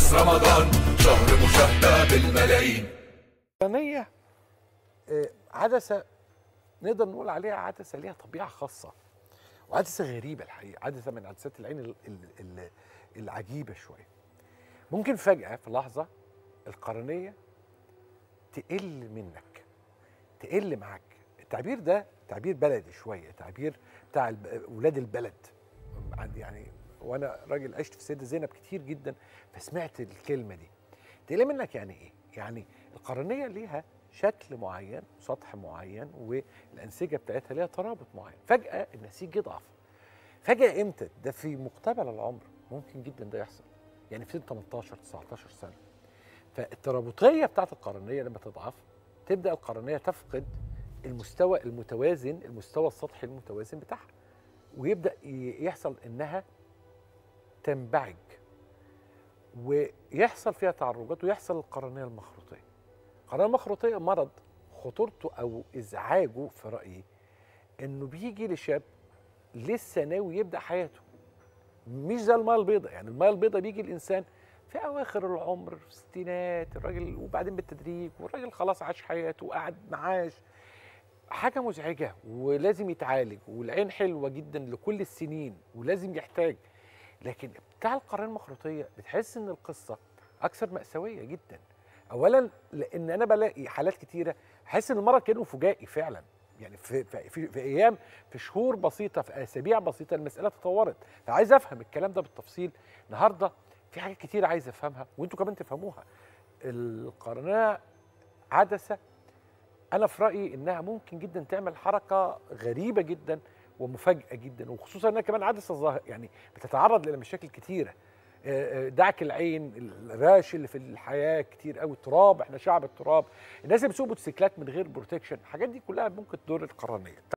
فانوس رمضان شهر مشاهدة بالملايين القرنية آه، عدسة نقدر نقول عليها عدسة ليها طبيعة خاصة وعدسة غريبة الحقيقة عدسة من عدسات العين ال- ال- ال- العجيبة شوية ممكن فجأة في لحظة القرنية تقل منك تقل معاك التعبير ده تعبير بلدي شوية تعبير بتاع الب- ولاد البلد عندي يعني وانا راجل عشت في سيدة زينب كتير جدا فسمعت الكلمة دي تقل منك يعني ايه يعني القرنية ليها شكل معين سطح معين والانسجه بتاعتها ليها ترابط معين فجاه النسيج يضعف فجاه امتى ده في مقتبل العمر ممكن جدا ده يحصل يعني في سن 18 19 سنه فالترابطيه بتاعت القرنيه لما تضعف تبدا القرنيه تفقد المستوى المتوازن المستوى السطحي المتوازن بتاعها ويبدا ي- يحصل انها تنبعج ويحصل فيها تعرجات ويحصل القرنيه المخروطيه القرنيه المخروطيه مرض خطورته او ازعاجه في رايي انه بيجي لشاب لسه ناوي يبدا حياته مش زي المايه البيضاء يعني المايه البيضاء بيجي الانسان في اواخر العمر في الستينات الراجل وبعدين بالتدريج والراجل خلاص عاش حياته وقعد معاش حاجه مزعجه ولازم يتعالج والعين حلوه جدا لكل السنين ولازم يحتاج لكن بتاع القرنيه المخروطيه بتحس ان القصه اكثر ماساويه جدا اولا لان انا بلاقي حالات كتيره احس ان المرض كانه فجائي فعلا يعني في, في, في, في ايام في شهور بسيطه في اسابيع بسيطه المساله تطورت فعايز افهم الكلام ده بالتفصيل النهارده في حاجات كتير عايز افهمها وانتوا كمان تفهموها القرنيه عدسه انا في رايي انها ممكن جدا تعمل حركه غريبه جدا ومفاجاه جدا وخصوصا انها كمان عدسه ظاهر يعني بتتعرض لمشاكل كتيره آه، آه، دعك العين الرعش اللي في الحياه كتير قوي التراب احنا شعب التراب الناس اللي بيسوقوا موتوسيكلات من غير بروتكشن الحاجات دي كلها ممكن تضر القرنيه